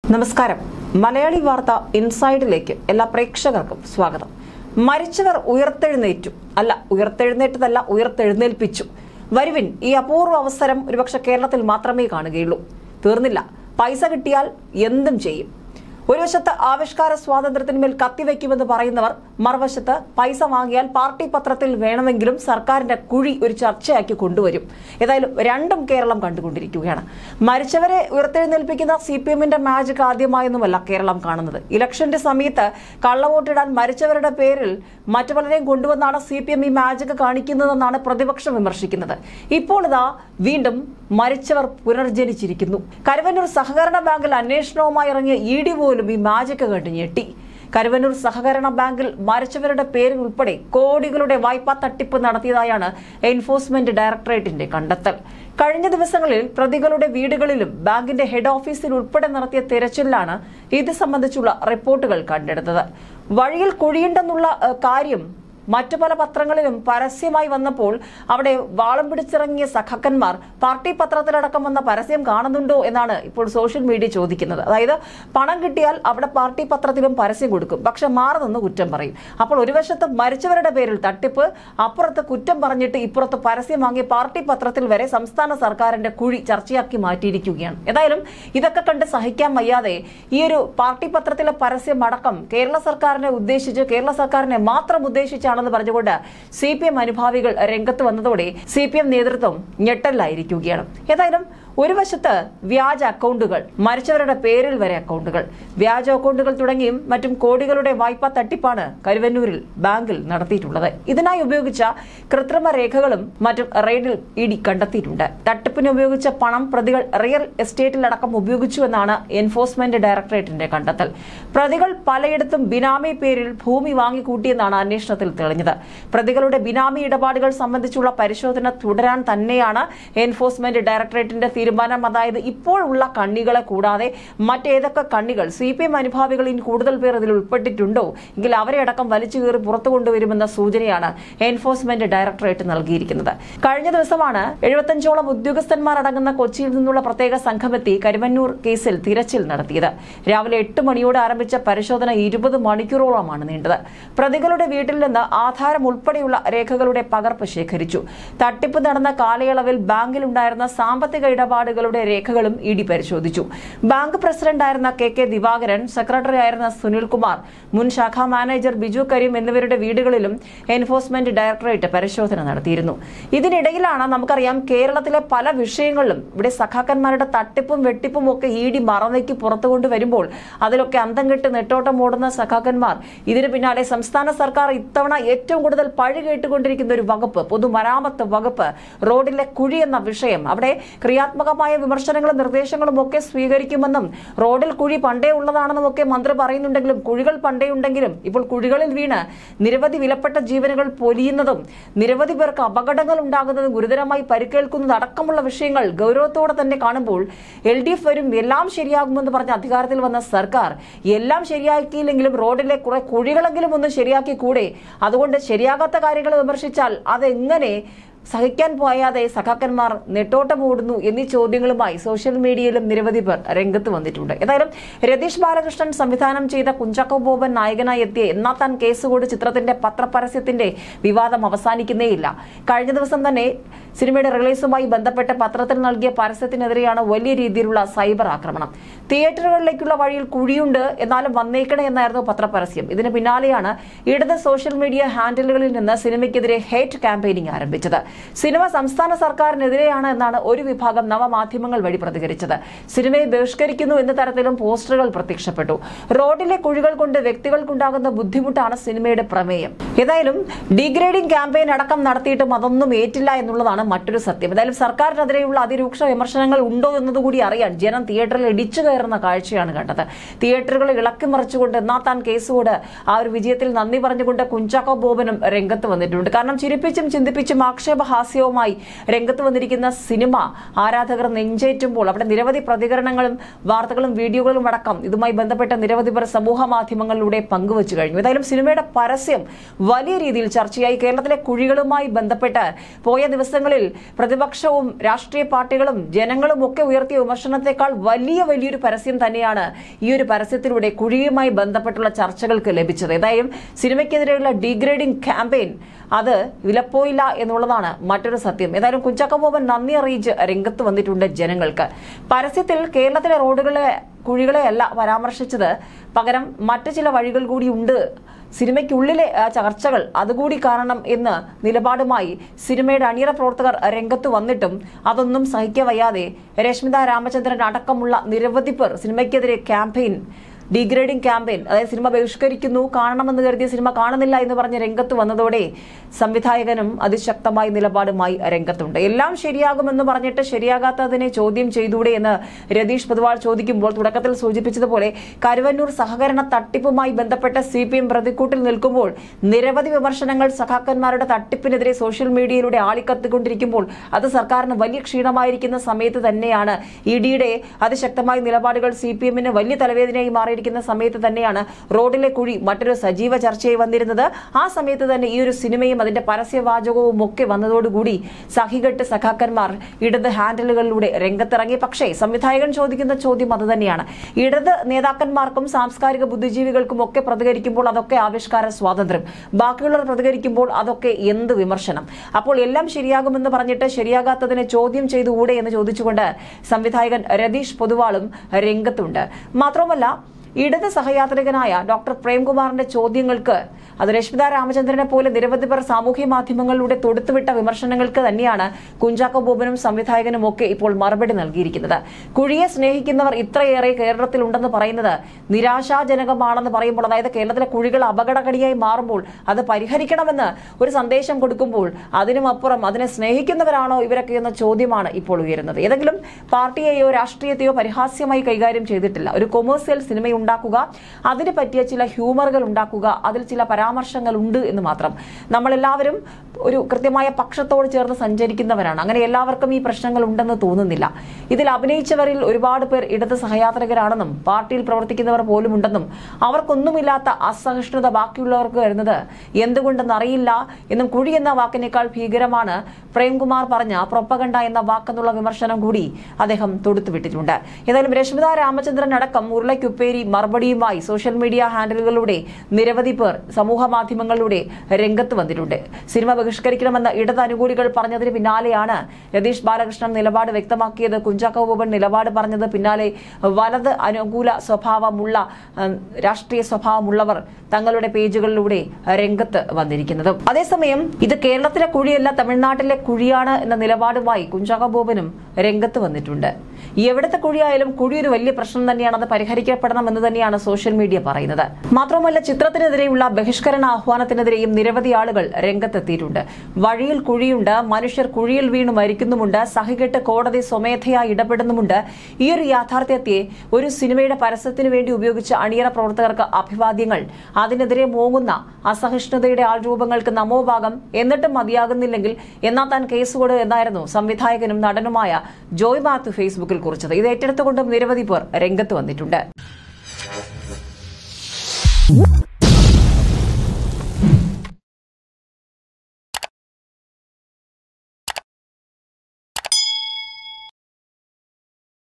നമസ്കാരം മലയാളി വാർത്ത ഇൻസൈഡിലേക്ക് എല്ലാ പ്രേക്ഷകർക്കും സ്വാഗതം മരിച്ചവർ ഉയർത്തെഴുന്നേറ്റു അല്ല ഉയർത്തെഴുന്നേറ്റതല്ല ഉയർത്തെഴുന്നേൽപ്പിച്ചു വരുവിൻ ഈ അപൂർവ അവസരം ഒരുപക്ഷെ കേരളത്തിൽ മാത്രമേ കാണുകയുള്ളൂ തീർന്നില്ല പൈസ കിട്ടിയാൽ എന്തും ചെയ്യും ഒരു വശത്ത് ആവിഷ്കാര സ്വാതന്ത്ര്യത്തിന്മേൽ കത്തിവെക്കുമെന്ന് പറയുന്നവർ മറുവശത്ത് പൈസ വാങ്ങിയാൽ പാർട്ടി പത്രത്തിൽ വേണമെങ്കിലും സർക്കാരിന്റെ കുഴി ഒരു ചർച്ചയാക്കി കൊണ്ടുവരും ഏതായാലും രണ്ടും കേരളം കണ്ടുകൊണ്ടിരിക്കുകയാണ് മരിച്ചവരെ ഉയർത്തെഴുന്നേൽപ്പിക്കുന്ന സി പി എമ്മിന്റെ മാജിക് ആദ്യമായൊന്നുമല്ല കേരളം കാണുന്നത് ഇലക്ഷന്റെ സമയത്ത് കള്ളവോട്ടിടാൻ മരിച്ചവരുടെ പേരിൽ മറ്റു പലരെയും കൊണ്ടുവന്നാണ് സി പി എം ഈ മാജിക് കാണിക്കുന്നതെന്നാണ് പ്രതിപക്ഷം വിമർശിക്കുന്നത് ഇപ്പോൾ ഇതാ വീണ്ടും മരിച്ചവർ പുനർജനിച്ചിരിക്കുന്നു കരുവന്നൂർ സഹകരണ ബാങ്കിൽ അന്വേഷണവുമായി ഇറങ്ങിയ ഇ ഡി പോലും ഈ മാജിക് കണ്ട് ഞെട്ടി കരുവന്നൂർ സഹകരണ ബാങ്കിൽ മരിച്ചവരുടെ പേരിൽ ഉൾപ്പെടെ കോടികളുടെ വായ്പാ തട്ടിപ്പ് നടത്തിയതായാണ് എൻഫോഴ്സ്മെന്റ് ഡയറക്ടറേറ്റിന്റെ കണ്ടെത്തൽ കഴിഞ്ഞ ദിവസങ്ങളിൽ പ്രതികളുടെ വീടുകളിലും ബാങ്കിന്റെ ഹെഡ് ഓഫീസിൽ ഉൾപ്പെടെ നടത്തിയ തിരച്ചിലിലാണ് ഇത് സംബന്ധിച്ചുള്ള റിപ്പോർട്ടുകൾ കണ്ടെടുത്തത് വഴിയിൽ കുഴിയുണ്ടെന്നുള്ള ഏഹ്, കാര്യം മറ്റു പല പത്രങ്ങളിലും പരസ്യമായി വന്നപ്പോൾ അവിടെ വാളം പിടിച്ചിറങ്ങിയ സഖാക്കന്മാർ പാർട്ടി പത്രത്തിലടക്കം വന്ന പരസ്യം കാണുന്നുണ്ടോ എന്നാണ് ഇപ്പോൾ സോഷ്യൽ മീഡിയ ചോദിക്കുന്നത് അതായത് പണം കിട്ടിയാൽ അവിടെ പാർട്ടി പത്രത്തിലും പരസ്യം കൊടുക്കും പക്ഷെ മാറി നിന്ന് കുറ്റം പറയും അപ്പോൾ ഒരു വശത്ത് മരിച്ചവരുടെ പേരിൽ തട്ടിപ്പ് അപ്പുറത്ത് കുറ്റം പറഞ്ഞിട്ട് ഇപ്പുറത്ത് പരസ്യം വാങ്ങി പാർട്ടി പത്രത്തിൽ വരെ സംസ്ഥാന സർക്കാരിന്റെ കുഴി ചർച്ചയാക്കി മാറ്റിയിരിക്കുകയാണ് ഏതായാലും ഇതൊക്കെ കണ്ട് സഹിക്കാൻ വയ്യാതെ ഈ ഒരു പാർട്ടി പത്രത്തിലെ പരസ്യം അടക്കം കേരള സർക്കാരിനെ ഉദ്ദേശിച്ച് കേരള സർക്കാരിനെ മാത്രം ഉദ്ദേശിച്ചാണെന്ന് പറഞ്ഞുകൊണ്ട് സി പി എം അനുഭാവികൾ രംഗത്ത് വന്നതോടെ സി പി എം നേതൃത്വം ഞെട്ടലിലായിരിക്കുകയാണ് ഏതായാലും ഒരു വശത്ത് വ്യാജ അക്കൗണ്ടുകൾ മരിച്ചവരുടെ പേരിൽ വരെ അക്കൗണ്ടുകൾ വ്യാജ അക്കൗണ്ടുകൾ തുടങ്ങിയും മറ്റും കോടികളുടെ വായ്പാ തട്ടിപ്പാണ് കരുവന്നൂരിൽ ബാങ്കിൽ നടത്തിയിട്ടുള്ളത് ഇതിനായി ഉപയോഗിച്ച കൃത്രിമ രേഖകളും മറ്റും റെയ്ഡിൽ ഇ ഡി കണ്ടെത്തിയിട്ടുണ്ട് തട്ടിപ്പിന് ഉപയോഗിച്ച പണം പ്രതികൾ റിയൽ എസ്റ്റേറ്റിലടക്കം ഉപയോഗിച്ചു എന്നാണ് എൻഫോഴ്സ്മെന്റ് ഡയറക്ടറേറ്റിന്റെ കണ്ടെത്തൽ പ്രതികൾ പലയിടത്തും ബിനാമി പേരിൽ ഭൂമി വാങ്ങിക്കൂട്ടിയെന്നാണ് അന്വേഷണത്തിൽ തെളിഞ്ഞത് പ്രതികളുടെ ബിനാമി ഇടപാടുകൾ സംബന്ധിച്ചുള്ള പരിശോധന തുടരാൻ തന്നെയാണ് എൻഫോഴ്സ്മെന്റ് ഡയറക്ടറേറ്റിന്റെ തീരുമാനം അതായത് ഇപ്പോഴുള്ള കണ്ണികളെ കൂടാതെ മറ്റേതൊക്കെ കണ്ണികൾ സി പി എം അനുഭാവികളിൽ കൂടുതൽ പേർ ഇതിൽ ഉൾപ്പെട്ടിട്ടുണ്ടോ എങ്കിൽ അവരെ അടക്കം വലിച്ചു കയറി പുറത്തു കൊണ്ടുവരുമെന്ന സൂചനയാണ് എൻഫോഴ്സ്മെന്റ് ഡയറക്ടറേറ്റ് നൽകിയിരിക്കുന്നത് കഴിഞ്ഞ ദിവസമാണ് എഴുപത്തഞ്ചോളം ഉദ്യോഗസ്ഥന്മാർ അടങ്ങുന്ന കൊച്ചിയിൽ നിന്നുള്ള പ്രത്യേക സംഘമെത്തി കരുവന്നൂർ കേസിൽ തിരച്ചിൽ നടത്തിയത് രാവിലെ എട്ട് മണിയോടെ ആരംഭിച്ച പരിശോധന ഇരുപത് മണിക്കൂറോളമാണ് നീണ്ടത് പ്രതികളുടെ വീട്ടിൽ നിന്ന് ആധാരം ഉൾപ്പെടെയുള്ള രേഖകളുടെ പകർപ്പ് ശേഖരിച്ചു തട്ടിപ്പ് നടന്ന കാലയളവിൽ ബാങ്കിലുണ്ടായിരുന്ന സാമ്പത്തിക ഇടപാടുകളുടെ രേഖകളും ഇ ഡി പരിശോധിച്ചു ബാങ്ക് പ്രസിഡന്റായിരുന്ന കെ കെ ദിവാകരൻ സെക്രട്ടറി ആയിരുന്ന സുനിൽകുമാർ മുൻ ശാഖാ മാനേജർ ബിജു കരീം എന്നിവരുടെ വീടുകളിലും എൻഫോഴ്സ്മെന്റ് ഡയറക്ടറേറ്റ് പരിശോധന നടത്തിയിരുന്നു ഇതിനിടയിലാണ് നമുക്കറിയാം കേരളത്തിലെ പല വിഷയങ്ങളിലും ഇവിടെ സഖാക്കന്മാരുടെ തട്ടിപ്പും വെട്ടിപ്പും ഒക്കെ ഇ ഡി മറന്നേക്ക് പുറത്തു കൊണ്ടുവരുമ്പോൾ അതിലൊക്കെ അന്തം കെട്ട് നെട്ടോട്ടം ഓടുന്ന സഖാക്കന്മാർ ഇതിന് പിന്നാലെ സംസ്ഥാന സർക്കാർ ഇത്തവണ ഏറ്റവും കൂടുതൽ പഴി കേട്ടുകൊണ്ടിരിക്കുന്ന ഒരു വകുപ്പ് പൊതുമരാമത്ത് വകുപ്പ് റോഡിലെ കുഴി എന്ന വിഷയം അവിടെ ക്രിയാത്മകമായ വിമർശനങ്ങളും നിർദ്ദേശങ്ങളും ഒക്കെ സ്വീകരിക്കുമെന്നും റോഡിൽ കുഴി പണ്ടേ ഉള്ളതാണെന്നും ഒക്കെ മന്ത്രി പറയുന്നുണ്ടെങ്കിലും കുഴികൾ പണ്ടേ ഉണ്ടെങ്കിലും ഇപ്പോൾ കുഴികളിൽ വീണ് നിരവധി വിലപ്പെട്ട ജീവനുകൾ പൊലിയുന്നതും നിരവധി പേർക്ക് അപകടങ്ങൾ ഉണ്ടാകുന്നതും ഗുരുതരമായി പരിക്കേൽക്കുന്നത് അടക്കമുള്ള വിഷയങ്ങൾ ഗൗരവത്തോടെ തന്നെ കാണുമ്പോൾ എൽ ഡി എഫ് വരും എല്ലാം ശരിയാകുമെന്ന് പറഞ്ഞ് അധികാരത്തിൽ വന്ന സർക്കാർ എല്ലാം ശരിയാക്കിയില്ലെങ്കിലും റോഡിലെ കുറെ കുഴികളെങ്കിലും ഒന്ന് ശരിയാക്കി കൂടെ അതുകൊണ്ട് ശരിയാകാത്ത കാര്യങ്ങൾ വിമർശിച്ചാൽ അതെങ്ങനെ സഹിക്കാൻ പോയാതെ സഖാക്കന്മാർ നെട്ടോട്ടമോടുന്നു എന്നീ ചോദ്യങ്ങളുമായി സോഷ്യൽ മീഡിയയിലും നിരവധി പേർ രംഗത്ത് വന്നിട്ടുണ്ട് ഏതായാലും രതീഷ് ബാലകൃഷ്ണൻ സംവിധാനം ചെയ്ത കുഞ്ചാക്കോ ബോബൻ നായകനായി എത്തിയ എന്നാത്താൻ കേസുകൂട് ചിത്രത്തിന്റെ പത്രപരസ്യത്തിന്റെ വിവാദം അവസാനിക്കുന്നേയില്ല കഴിഞ്ഞ ദിവസം തന്നെ സിനിമയുടെ റിലീസുമായി ബന്ധപ്പെട്ട് പത്രത്തിൽ നൽകിയ പരസ്യത്തിനെതിരെയാണ് വലിയ രീതിയിലുള്ള സൈബർ ആക്രമണം തിയേറ്ററുകളിലേക്കുള്ള വഴിയിൽ കുഴിയുണ്ട് എന്നാലും വന്നേക്കണേ എന്നായിരുന്നു പത്രപരസ്യം ഇതിന് പിന്നാലെയാണ് ഇടത് സോഷ്യൽ മീഡിയ ഹാൻഡിലുകളിൽ നിന്ന് സിനിമയ്ക്കെതിരെ ഹേറ്റ് ക്യാമ്പയിനിങ് ആരംഭിച്ചത് സിനിമ സംസ്ഥാന സർക്കാരിനെതിരെയാണ് എന്നാണ് ഒരു വിഭാഗം നവമാധ്യമങ്ങൾ വഴി പ്രതികരിച്ചത് സിനിമയെ ബഹിഷ്കരിക്കുന്നു എന്ന തരത്തിലും പോസ്റ്ററുകൾ പ്രത്യക്ഷപ്പെട്ടു റോഡിലെ കുഴികൾ കൊണ്ട് വ്യക്തികൾക്കുണ്ടാകുന്ന ബുദ്ധിമുട്ടാണ് സിനിമയുടെ പ്രമേയം ഏതായാലും ഡീഗ്രേഡിംഗ് ക്യാമ്പയിൻ അടക്കം നടത്തിയിട്ടും അതൊന്നും ഏറ്റില്ല എന്നുള്ളതാണ് മറ്റൊരു സത്യം ഏതായാലും സർക്കാരിനെതിരെയുള്ള അതിരൂക്ഷ വിമർശനങ്ങൾ ഉണ്ടോ എന്നതുകൂടി അറിയാൻ ജനം തിയേറ്ററിൽ ഇടിച്ചു കയറുന്ന കാഴ്ചയാണ് കണ്ടത് തിയേറ്ററുകൾ ഇളക്കി മറിച്ചുകൊണ്ട് എന്നാത്താൻ കേസുകൊണ്ട് ആ ഒരു വിജയത്തിൽ നന്ദി പറഞ്ഞുകൊണ്ട് കുഞ്ചാക്കോ ബോബനും രംഗത്ത് വന്നിട്ടുണ്ട് കാരണം ചിരിപ്പിച്ചും ചിന്തിപ്പിച്ചും ആക്ഷേപ ആക്ഷേപഹാസ്യവുമായി രംഗത്ത് വന്നിരിക്കുന്ന സിനിമ ആരാധകർ നെഞ്ചേറ്റുമ്പോൾ അവിടെ നിരവധി പ്രതികരണങ്ങളും വാർത്തകളും വീഡിയോകളും അടക്കം ഇതുമായി ബന്ധപ്പെട്ട നിരവധി പേർ സമൂഹ മാധ്യമങ്ങളിലൂടെ പങ്കുവച്ചു കഴിഞ്ഞു ഏതായാലും സിനിമയുടെ പരസ്യം വലിയ രീതിയിൽ ചർച്ചയായി കേരളത്തിലെ കുഴികളുമായി ബന്ധപ്പെട്ട് പോയ ദിവസങ്ങളിൽ പ്രതിപക്ഷവും രാഷ്ട്രീയ പാർട്ടികളും ജനങ്ങളും ഒക്കെ ഉയർത്തിയ വിമർശനത്തെക്കാൾ വലിയ വലിയൊരു പരസ്യം തന്നെയാണ് ഈ ഒരു പരസ്യത്തിലൂടെ കുഴിയുമായി ബന്ധപ്പെട്ടുള്ള ചർച്ചകൾക്ക് ലഭിച്ചത് ഏതായാലും സിനിമയ്ക്കെതിരെയുള്ള ഡീഗ്രേഡിംഗ് ക്യാമ്പയിൻ അത് വിലപ്പോയില്ല എന്നുള്ളതാണ് മറ്റൊരു സത്യം ഏതായാലും കുഞ്ചാക്കബോബൻ നന്ദി അറിയിച്ച് രംഗത്ത് വന്നിട്ടുണ്ട് ജനങ്ങൾക്ക് പരസ്യത്തിൽ കേരളത്തിലെ റോഡുകളെ കുഴികളെയല്ല പരാമർശിച്ചത് പകരം മറ്റു ചില വഴികൾ കൂടി ഉണ്ട് സിനിമയ്ക്കുള്ളിലെ ആ, ചർച്ചകൾ അതുകൂടി കാരണം എന്ന് നിലപാടുമായി സിനിമയുടെ അണിയറ പ്രവർത്തകർ രംഗത്ത് വന്നിട്ടും അതൊന്നും സഹിക്കവയ്യാതെ രശ്മിത രാമചന്ദ്രൻ അടക്കമുള്ള നിരവധി പേർ സിനിമയ്ക്കെതിരെ ക്യാമ്പയിൻ ഡീഗ്രേഡിംഗ് ക്യാമ്പയിൻ അതായത് സിനിമ ബഹിഷ്കരിക്കുന്നു കാണണമെന്ന് കരുതിയ സിനിമ കാണുന്നില്ല എന്ന് പറഞ്ഞ് രംഗത്ത് വന്നതോടെ സംവിധായകനും അതിശക്തമായ നിലപാടുമായി രംഗത്തുണ്ട് എല്ലാം ശരിയാകുമെന്ന് പറഞ്ഞിട്ട് ശരിയാകാത്തതിനെ ചോദ്യം ചെയ്തൂടെ എന്ന് രതീഷ് പൊതുവാൾ ചോദിക്കുമ്പോൾ തുടക്കത്തിൽ സൂചിപ്പിച്ചതുപോലെ കരുവന്നൂർ സഹകരണ തട്ടിപ്പുമായി ബന്ധപ്പെട്ട സി പി എം പ്രതിക്കൂട്ടിൽ നിൽക്കുമ്പോൾ നിരവധി വിമർശനങ്ങൾ സഖാക്കന്മാരുടെ തട്ടിപ്പിനെതിരെ സോഷ്യൽ മീഡിയയിലൂടെ ആളിക്കത്തിക്കൊണ്ടിരിക്കുമ്പോൾ അത് സർക്കാരിന് വലിയ ക്ഷീണമായിരിക്കുന്ന സമയത്ത് തന്നെയാണ് ഇ ഡിയുടെ അതിശക്തമായ നിലപാടുകൾ സി പി എമ്മിന് വലിയ തലവേദനയായി മാറിയിരിക്കുന്ന സമയത്ത് തന്നെയാണ് റോഡിലെ കുഴി മറ്റൊരു സജീവ ചർച്ചയായി വന്നിരുന്നത് ആ സമയത്ത് തന്നെ ഈ ഒരു സിനിമയും അതിന്റെ പരസ്യവാചകവും ഒക്കെ വന്നതോടുകൂടി സഹികെട്ട് സഖാക്കന്മാർ ഇടത് ഹാൻഡിലുകളിലൂടെ രംഗത്തിറങ്ങി പക്ഷേ സംവിധായകൻ ചോദിക്കുന്ന ചോദ്യം അത് തന്നെയാണ് ഇടത് നേതാക്കന്മാർക്കും സാംസ്കാരിക ബുദ്ധിജീവികൾക്കും ഒക്കെ പ്രതികരിക്കുമ്പോൾ അതൊക്കെ ആവിഷ്കാര സ്വാതന്ത്ര്യം ബാക്കിയുള്ളവർ പ്രതികരിക്കുമ്പോൾ അതൊക്കെ എന്ത് വിമർശനം അപ്പോൾ എല്ലാം ശരിയാകുമെന്ന് പറഞ്ഞിട്ട് ശരിയാകാത്തതിനെ ചോദ്യം ചെയ്തുകൂടെ എന്ന് ചോദിച്ചുകൊണ്ട് സംവിധായകൻ രതീഷ് പൊതുവാളും രംഗത്തുണ്ട് മാത്രമല്ല ഇടത് സഹയാത്രികനായ ഡോക്ടർ പ്രേംകുമാറിന്റെ ചോദ്യങ്ങൾക്ക് അത് രശ്മിത രാമചന്ദ്രനെ പോലെ നിരവധി പേർ സാമൂഹ്യ മാധ്യമങ്ങളിലൂടെ തൊടുത്തുവിട്ട വിമർശനങ്ങൾക്ക് തന്നെയാണ് കുഞ്ചാക്കോ ബോബനും സംവിധായകനും ഒക്കെ ഇപ്പോൾ മറുപടി നൽകിയിരിക്കുന്നത് കുഴിയെ സ്നേഹിക്കുന്നവർ ഇത്രയേറെ കേരളത്തിലുണ്ടെന്ന് പറയുന്നത് നിരാശാജനകമാണെന്ന് പറയുമ്പോൾ അതായത് കേരളത്തിലെ കുഴികൾ അപകടകടിയായി മാറുമ്പോൾ അത് പരിഹരിക്കണമെന്ന് ഒരു സന്ദേശം കൊടുക്കുമ്പോൾ അതിനും അപ്പുറം അതിനെ സ്നേഹിക്കുന്നവരാണോ ഇവരൊക്കെ എന്ന ചോദ്യമാണ് ഇപ്പോൾ ഉയരുന്നത് ഏതെങ്കിലും പാർട്ടിയെയോ രാഷ്ട്രീയത്തെയോ പരിഹാസ്യമായി കൈകാര്യം ചെയ്തിട്ടില്ല ഒരു കൊമേഴ്സ്യൽ സിനിമ ഉണ്ടാക്കുക അതിന് പറ്റിയ ചില ഹ്യൂമറുകൾ ഉണ്ടാക്കുക അതിൽ ചില പരാമർശങ്ങൾ ഉണ്ട് എന്ന് മാത്രം നമ്മളെല്ലാവരും ഒരു കൃത്യമായ പക്ഷത്തോട് ചേർന്ന് സഞ്ചരിക്കുന്നവരാണ് അങ്ങനെ എല്ലാവർക്കും ഈ പ്രശ്നങ്ങൾ ഉണ്ടെന്ന് തോന്നുന്നില്ല ഇതിൽ അഭിനയിച്ചവരിൽ ഒരുപാട് പേർ ഇടത് സഹയാത്രികരാണെന്നും പാർട്ടിയിൽ പ്രവർത്തിക്കുന്നവർ പോലും ഉണ്ടെന്നും അവർക്കൊന്നുമില്ലാത്ത അസഹിഷ്ണുത ബാക്കിയുള്ളവർക്ക് വരുന്നത് എന്തുകൊണ്ടെന്ന് അറിയില്ല എന്നും കുഴി എന്ന വാക്കിനേക്കാൾ ഭീകരമാണ് പ്രേംകുമാർ പറഞ്ഞ പ്രൊപ്പഗണ്ട എന്ന വാക്കെന്നുള്ള വിമർശനം കൂടി അദ്ദേഹം തൊടുത്തുവിട്ടിട്ടുണ്ട് ഏതായാലും രശ്മിത രാമചന്ദ്രൻ അടക്കം ഉരുളയ്ക്കുപ്പേരി മറുപടിയുമായി സോഷ്യൽ മീഡിയ ഹാൻഡിലുകളിലൂടെ നിരവധി പേർ സമൂഹ മാധ്യമങ്ങളിലൂടെ രംഗത്ത് വന്നിട്ടുണ്ട് സിനിമ ബഹിഷ്കരിക്കണമെന്ന് ഇടത് അനുകൂലികൾ പറഞ്ഞതിന് പിന്നാലെയാണ് രതീഷ് ബാലകൃഷ്ണൻ നിലപാട് വ്യക്തമാക്കിയത് കുഞ്ചാക്കോ ബോബൻ നിലപാട് പറഞ്ഞത് പിന്നാലെ വലത് അനുകൂല സ്വഭാവമുള്ള ഉം, രാഷ്ട്രീയ സ്വഭാവമുള്ളവർ തങ്ങളുടെ പേജുകളിലൂടെ രംഗത്ത് വന്നിരിക്കുന്നത് അതേസമയം ഇത് കേരളത്തിലെ കുഴിയല്ല തമിഴ്നാട്ടിലെ കുഴിയാണ് എന്ന നിലപാടുമായി കുഞ്ചാക്കോ ബോബനും രംഗത്ത് വന്നിട്ടുണ്ട് എവിടത്തെ കുഴിയായാലും കുഴി ഒരു വലിയ പ്രശ്നം തന്നെയാണ് അത് പരിഹരിക്കപ്പെടണം എന്ന് തന്നെയാണ് സോഷ്യൽ മീഡിയ പറയുന്നത് മാത്രമല്ല ചിത്രത്തിനെതിരെയുള്ള ബഹിഷ്കരണ ആഹ്വാനത്തിനെതിരെയും നിരവധി ആളുകൾ രംഗത്തെത്തിയിട്ടുണ്ട് വഴിയിൽ കുഴിയുണ്ട് മനുഷ്യർ കുഴിയിൽ വീണ് മരിക്കുന്നുമുണ്ട് സഹികെട്ട് കോടതി സ്വമേധയാ ഇടപെടുന്നുമുണ്ട് ഈ ഒരു യാഥാർത്ഥ്യത്തെ ഒരു സിനിമയുടെ പരസ്യത്തിന് വേണ്ടി ഉപയോഗിച്ച അണിയറ പ്രവർത്തകർക്ക് അഭിവാദ്യങ്ങൾ അതിനെതിരെ മോങ്ങുന്ന അസഹിഷ്ണുതയുടെ ആൾരൂപങ്ങൾക്ക് നമോഭാഗം എന്നിട്ടും മതിയാകുന്നില്ലെങ്കിൽ എന്നാ താൻ കേസുകൊട് എന്നായിരുന്നു സംവിധായകനും നടനുമായ ജോയ് മാത്യു ഫേസ്ബുക്കിൽ കുറിച്ചത് ഇത് ഏറ്റെടുത്തുകൊണ്ടും നിരവധി പേർ രംഗത്ത് വന്നിട്ടുണ്ട്